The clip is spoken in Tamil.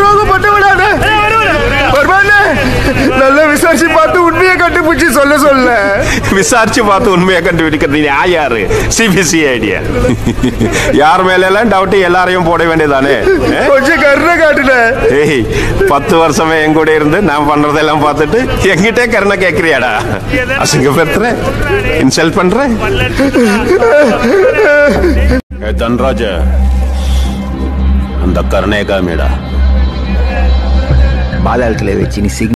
துரோகப்பட்டவனானே வருவானே நல்லா விசாரிச்சு பார்த்து உண்மையை கண்டுபிடிச்சு சொல்ல சொல்ல விசாரிச்சு பார்த்து உண்மையை கண்டுபிடிக்கிறது நீ யாரு சிபிசி ஐடியா யார் மேல எல்லாம் டவுட் எல்லாரையும் போட வேண்டியதானே ஏ? கொஞ்சம் கருணை காட்டுன ஏய் பத்து வருஷமே என் கூட இருந்து நான் பண்றதெல்லாம் பார்த்துட்டு என்கிட்டே கருணை கேட்கறியாடா அசிங்கப்படுத்துற இன்சல்ட் பண்ற ஏ, தன்ராஜ அந்த கருணையை காமிடா பாதாளத்தில் வச்சு நீ சிக்னல்